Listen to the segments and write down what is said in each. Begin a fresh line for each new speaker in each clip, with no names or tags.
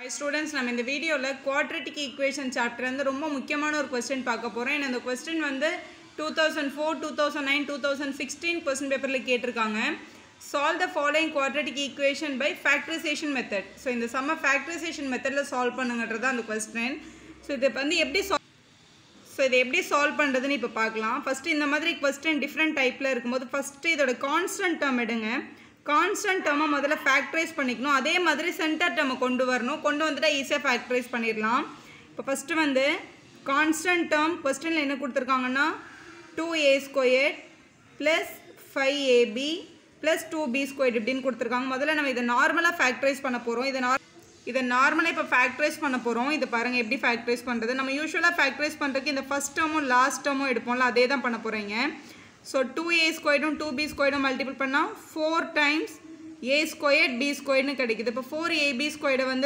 high students நம்ம இந்த வீடியோவில் குவாட்ரட்டிக் ஈக்குவேஷன் சாப்டர் வந்து ரொம்ப முக்கியமான ஒரு கொஸ்டின் பார்க்க போகிறோம் ஏன்னா இந்த கொஸ்டின் வந்து two thousand four two thousand nine two thousand sixteen question பேப்பரில் கேட்டிருக்காங்க solve the following quadratic equation by factorization method so இந்த சம்ம ஃபேக்டரைசேஷன் மெத்தடில் சால்வ் பண்ணுங்கன்றது தான் அந்த கொஸ்டின் ஸோ இதை வந்து எப்படி சால்வ் ஸோ இதை எப்படி சால்வ் பண்ணுறதுன்னு இப்போ பார்க்கலாம் ஃபஸ்ட்டு இந்த மாதிரி கொஸ்டின் டிஃப்ரெண்ட் டைப்பில் இருக்கும்போது ஃபஸ்ட்டு இதோட கான்ஸ்டன்ட் டேர்ம் எடுங்க கான்ஸ்டன்ட் டேர்மை முதல்ல ஃபேக்டரைஸ் பண்ணிக்கணும் அதே மாதிரி சென்டர் டேர்மை கொண்டு வரணும் கொண்டு வந்துட்டா ஈஸியாக ஃபேக்டரைஸ் பண்ணிடலாம் இப்போ ஃபஸ்ட்டு வந்து கான்ஸ்டன்ட் டேர்ம் கொஸ்டினில் என்ன கொடுத்துருக்காங்கன்னா two a square plus five ab plus two b square இப்படின்னு கொடுத்துருக்காங்க முதல்ல நம்ம இதை நார்மலாக ஃபேக்டரைஸ் பண்ண போகிறோம் இதை நார் இதை நார்மலாக இப்போ ஃபேக்டரைஸ் பண்ண போகிறோம் இதை பாருங்கள் எப்படி ஃபேக்டரைஸ் பண்ணுறது நம்ம யூஸ்வலாக ஃபேக்டரைஸ் பண்ணுறதுக்கு இந்த ஃபஸ்ட் டேர்மும் லாஸ்ட் டேர்மும் எடுப்போம்ல அதே தான் பண்ண போகிறீங்க ஸோ டூ ஏ ஸ்கொயர்டும் டூ பி ஸ்கொயர்டும் மல்டிபிள் பண்ணால் four times a square b ஸ்கொயர்னு கிடைக்குது இப்போ ஃபோர் ஏபி ஸ்கொயர்டை வந்து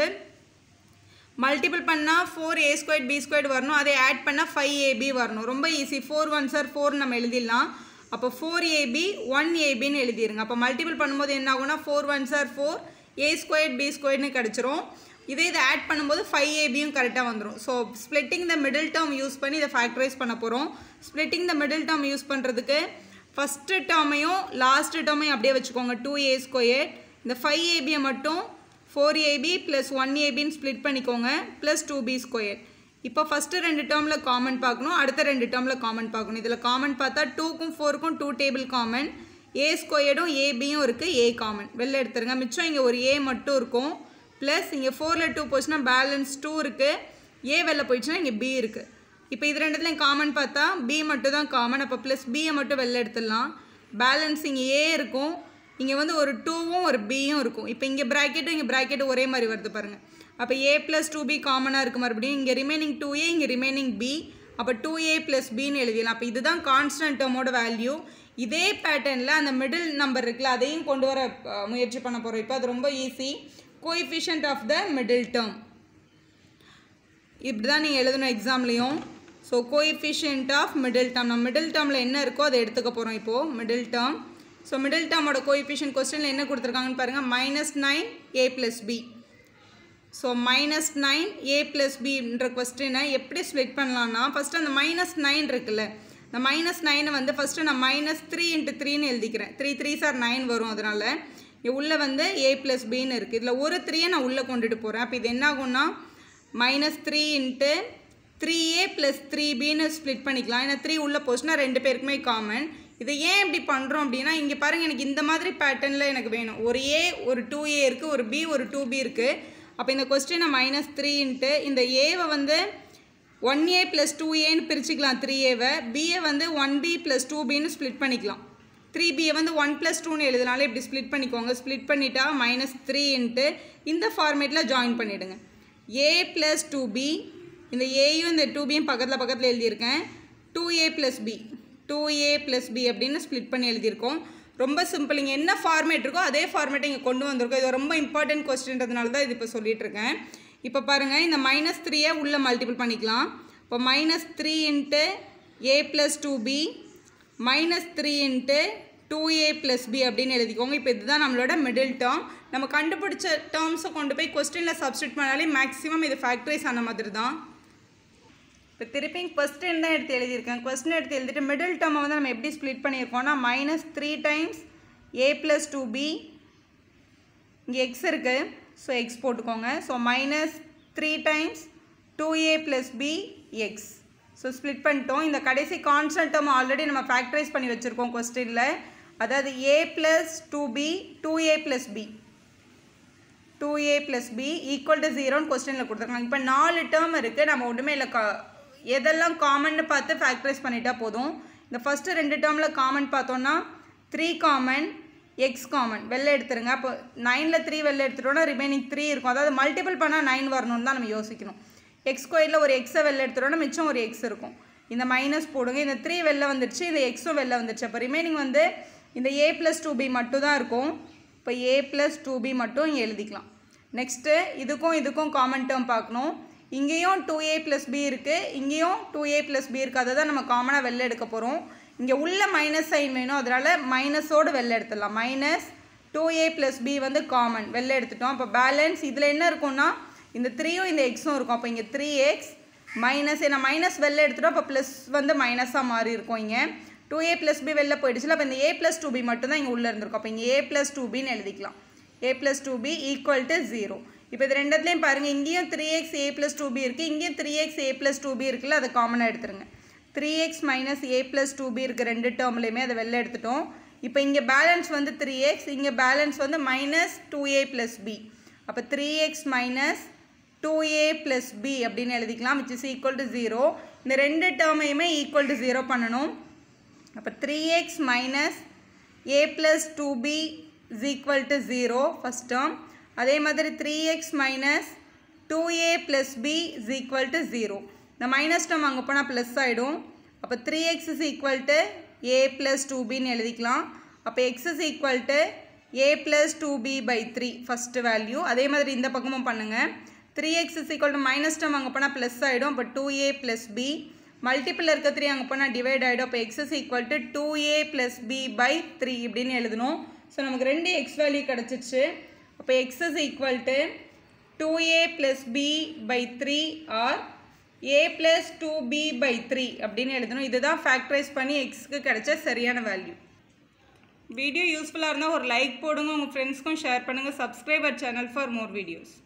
மல்டிபிள் பண்ணால் four a square b square வரணும் அதை ஆட் பண்ணால் ஃபைவ் ஏபி வரணும் ரொம்ப ஈஸி ஃபோர் ஒன் சார் ஃபோர் நம்ம எழுதிடலாம் அப்போ ஃபோர் ஏபி ஒன் ஏபின்னு எழுதிருங்க அப்போ மல்டிபிள் பண்ணும்போது என்ன ஆகும்னா ஃபோர் ஒன் சார் ஃபோர் ஏ ஸ்கொயர் பி ஸ்கொயர்னு கிடச்சிரும் இதே இதை ஆட் பண்ணும்போது ஃபைவ் ஏபியும் கரெக்டாக வந்துடும் so splitting the middle term use பண்ணி இதை ஃபேக்டரைஸ் பண்ண போகிறோம் splitting the middle term use பண்ணுறதுக்கு ஃபஸ்ட்டு டேர்மையும் லாஸ்ட்டு டேர்மையும் அப்படியே வச்சுக்கோங்க டூ ஏ ஸ்கொயர் இந்த ஃபைவ் ஏபியை மட்டும் ஃபோர் ஏபி ப்ளஸ் ஒன் ஏபின்னு ஸ்ப்ளிட் பண்ணிக்கோங்க ப்ளஸ் டூ பி ஸ்கொயர் இப்போ ஃபஸ்ட்டு ரெண்டு டேர்மில் காமன் பார்க்கணும் அடுத்த ரெண்டு டேர்மில் காமன் பார்க்கணும் இதில் காமன் பார்த்தா டூக்கும் ஃபோருக்கும் டூ டேபிள் காமன் ஏ ஸ்கொயர்டும் ஏபியும் இருக்குது ஏ காமன் வெளில எடுத்துருங்க மிச்சம் இங்கே ஒரு ஏ மட்டும் இருக்கும் ப்ளஸ் இங்கே ஃபோரில் டூ போச்சுன்னா பேலன்ஸ் டூ இருக்குது ஏ வெளில போயிடுச்சுன்னா இங்கே பி இருக்குது இப்போ இது ரெண்டுத்துலையும் காமன் பார்த்தா பி மட்டும் தான் காமன் அப்போ ப்ளஸ் பியை மட்டும் வெளில எடுத்துடலாம் பேலன்ஸ் இங்கே ஏ இருக்கும் இங்கே வந்து ஒரு டூவும் ஒரு பியும் இருக்கும் இப்போ இங்கே ப்ராக்கெட்டும் இங்கே ப்ராக்கெட்டும் ஒரே மாதிரி வருது பாருங்கள் அப்போ ஏ ப்ளஸ் டூ பி காமனாக இருக்குது மறுபடியும் இங்கே ரிமைனிங் டூ ஏ இங்கே ரிமைனிங் பி அப்போ டூ ஏ ப்ளஸ் பின்னு எழுதிடலாம் அப்போ இதுதான் கான்ஸ்டன்ட் டேர்மோட வேல்யூ இதே பேட்டர்னில் அந்த மிடில் நம்பர் இருக்குல்ல அதையும் கொண்டு வர அஹ், முயற்சி பண்ண போகிறோம் இப்போ அது ரொம்ப easy coefficient of the middle term இப்படி தான் நீங்கள் எழுதணும் எக்ஸாம்லேயும் so coefficient of middle term நம்ம மிடில் டேர்மில் என்ன இருக்கோ அதை எடுத்துக்க போகிறோம் இப்போது மிடில் டேர்ம் ஸோ மிடில் டேர்மோட கோஎஃபிஷியன்ட் கொஸ்டினில் என்ன கொடுத்துருக்காங்கன்னு பாருங்கள் minus nine a plus b so minus nine a plus பின்ற கொஸ்டினை எப்படி ஸ்ப்ளிட் பண்ணலான்னா ஃபஸ்ட்டு அந்த மைனஸ் நைன் இருக்குல்ல இந்த மைனஸ் நைனை வந்து ஃபஸ்ட்டு நான் மைனஸ் த்ரீ இன்ட்டு த்ரீன்னு எழுதிக்கிறேன் த்ரீ த்ரீ சார் நைன் வரும் அதனால் இங்கே உள்ளே வந்து ஏ ப்ளஸ் பின்னு இருக்குது இதில் ஒரு த்ரீயை நான் உள்ளே கொண்டுட்டு போகிறேன் அப்போ இது என்ன ஆகும்னா minus three into three a plus three பின்னு ஸ்ப்ளிட் பண்ணிக்கலாம் ஏன்னா த்ரீ உள்ளே போச்சுன்னா ரெண்டு பேருக்குமே காமன் இதை ஏன் இப்படி பண்ணுறோம் அப்படின்னா இங்கே பாருங்கள் எனக்கு இந்த மாதிரி பேட்டர்னில் எனக்கு வேணும் ஒரு ஏ ஒரு டூ ஏ இருக்குது ஒரு பி ஒரு டூ பி இருக்குது அப்போ இந்த கொஸ்டினை மைனஸ் த்ரீ இன்ட்டு இந்த ஏவை வந்து ஒன் ஏ ப்ளஸ் டூ ஏன்னு பிரிச்சுக்கலாம் த்ரீ ஏவை பியை வந்து ஒன் பி ப்ளஸ் டூ பின்னு ஸ்ப்ளிட் பண்ணிக்கலாம் த்ரீ பியை வந்து ஒன் ப்ளஸ் டூன்னு எழுதினால இப்படி ஸ்ப்ளிட் பண்ணிக்கோங்க ஸ்ப்ளிட் பண்ணிட்டா மைனஸ் த்ரீ இன்ட்டு இந்த ஃபார்மேட்டில் ஜாயின் பண்ணிவிடுங்க ஏ ப்ளஸ் டூ பி இந்த ஏயும் இந்த டூ பியும் பக்கத்தில் பக்கத்தில் எழுதியிருக்கேன் two a plus b two a plus b அப்படின்னு ஸ்ப்ளிட் பண்ணி எழுதியிருக்கோம் ரொம்ப சிம்பிள் இங்கே என்ன ஃபார்மேட் இருக்கோ அதே ஃபார்மேட்டை இங்கே கொண்டு வந்திருக்கோம் இது ரொம்ப இம்பார்ட்டன்ட் கொஸ்டின்றதுனால தான் இது இப்போ சொல்லிட்டு இருக்கேன் இப்போ பாருங்கள் இந்த மைனஸ் த்ரீயை உள்ளே மல்டிபிள் பண்ணிக்கலாம் இப்போ minus three into a plus two b minus three into two a plus b அப்படின்னு எழுதிக்கோங்க இப்போ இதுதான் நம்மளோட மிடில் டேர்ம் நம்ம கண்டுபிடிச்ச டேர்ம்ஸை கொண்டு போய் கொஸ்டினில் சப்ஸ்டியூட் பண்ணாலே மேக்ஸிமம் இது ஃபேக்டரைஸ் ஆன மாதிரி தான் இப்போ திருப்பி கொஸ்டின் தான் எடுத்து எழுதியிருக்கேன் கொஸ்டின் எடுத்து எழுதிட்டு மிடில் டேர்மை வந்து நம்ம எப்படி ஸ்ப்ளிட் பண்ணியிருக்கோம்னா minus three times a plus two b இங்கே எக்ஸ் இருக்குது ஸோ எக்ஸ் போட்டுக்கோங்க so minus three times two a plus b x so split பண்ணிட்டோம் இந்த கடைசி கான்ஸ்டன்ட் டேர்ம் ஆல்ரெடி நம்ம ஃபேக்டரைஸ் பண்ணி வச்சுருக்கோம் கொஸ்டினில் அதாவது a plus two b two a plus b two a plus b equal to ஜீரோன்னு கொஸ்டினில் கொடுத்துருக்காங்க இப்போ நாலு டேர்ம் இருக்குது நம்ம ஒன்றுமே இல்லை கா எதெல்லாம் காமன்னு பார்த்து ஃபேக்டரைஸ் பண்ணிட்டா போதும் இந்த ஃபஸ்ட்டு ரெண்டு டேர்மில் காமன் பார்த்தோன்னா த்ரீ காமன் எக்ஸ் காமன் வெளில எடுத்துருங்க அப்போ நைனில் த்ரீ வெளில எடுத்துட்டோம்னா ரிமைனிங் த்ரீ இருக்கும் அதாவது மல்டிபிள் பண்ணால் நைன் வரணும்னு தான் நம்ம யோசிக்கணும் எக்ஸ் ஸ்கொயரில் ஒரு எக்ஸை வெளில எடுத்துட்டோம்னா மிச்சம் ஒரு எக்ஸ் இருக்கும் இந்த மைனஸ் போடுங்க இந்த த்ரீ வெளில வந்துடுச்சு இந்த எக்ஸும் வெளில வந்துடுச்சு அப்போ ரிமைனிங் வந்து இந்த ஏ ப்ளஸ் டூ பி மட்டும் தான் இருக்கும் இப்போ ஏ ப்ளஸ் டூ பி மட்டும் இங்கே எழுதிக்கலாம் நெக்ஸ்ட்டு இதுக்கும் இதுக்கும் காமன் டேர்ம் பார்க்கணும் இங்கேயும் டூ ஏ ப்ளஸ் பி இருக்குது இங்கேயும் டூ ஏ ப்ளஸ் பி இருக்குது அதை தான் நம்ம காமனாக வெளில எடுக்க போகிறோம் இங்கே உள்ள மைனஸ் சைன் வேணும் அதனால் மைனஸோடு வெளில எடுத்துடலாம் minus two a plus b வந்து காமன் வெளில எடுத்துட்டோம் அப்போ பேலன்ஸ் இதில் என்ன இருக்கும்னா இந்த த்ரீயும் இந்த எக்ஸும் இருக்கும் அப்போ இங்கே த்ரீ எக்ஸ் மைனஸ் ஏன்னா மைனஸ் வெளில எடுத்துட்டோம் அப்போ ப்ளஸ் வந்து மைனஸாக மாறி இருக்கும் இங்கே டூ ஏ ப்ளஸ் பி வெளில போயிடுச்சுல அப்போ இந்த ஏ ப்ளஸ் டூ பி மட்டும் தான் இங்கே உள்ளே இருந்திருக்கும் அப்போ இங்கே ஏ ப்ளஸ் டூ பின்னு எழுதிக்கலாம் a plus two b equal to zero இப்போ இது ரெண்டுத்துலேயும் பாருங்கள் இங்கேயும் three x a plus two b இருக்குது இங்கேயும் three x a plus two b இருக்குல்ல அதை காமனாக எடுத்துருங்க three x minus a plus two b இருக்குது ரெண்டு டேர்ம்லேயுமே அதை வெளில எடுத்துட்டோம் இப்போ இங்கே பேலன்ஸ் வந்து த்ரீ எக்ஸ் இங்கே பேலன்ஸ் வந்து minus two a plus b அப்போ three x minus two a plus b அப்படின்னு எழுதிக்கலாம் which is equal to zero இந்த ரெண்டு டேர்மையுமே ஈக்குவல் டு ஜீரோ பண்ணணும் அப்போ three x minus a plus two b is equal to zero first term அதே மாதிரி three x minus two a plus b is equal to zero இந்த minus term அங்கே போனால் ப்ளஸ் ஆகிடும் அப்போ three x is equal to a plus two பின்னு எழுதிக்கலாம் அப்போ x is equal to a plus two b by three first value அதே மாதிரி இந்த பக்கமும் பண்ணுங்கள் three x is equal to minus term அங்கே போனால் ப்ளஸ் ஆகிடும் அப்போ two a plus b multiple இருக்க த்ரீ அங்கே போனால் டிவைட் ஆகிடும் அப்போ x is equal to two a plus b by three இப்படின்னு எழுதணும் ஸோ நமக்கு ரெண்டு எக்ஸ் வேல்யூ கிடச்சிச்சு அப்போ x is equal to two a plus b by three or a plus two b by three அப்படின்னு எழுதணும் இதுதான் ஃபேக்டரைஸ் பண்ணி எக்ஸ்க்கு கிடைச்ச சரியான வேல்யூ வீடியோ யூஸ்ஃபுல்லாக இருந்தால் ஒரு லைக் போடுங்க உங்கள் ஃப்ரெண்ட்ஸ்க்கும் ஷேர் பண்ணுங்கள் subscriber channel for more videos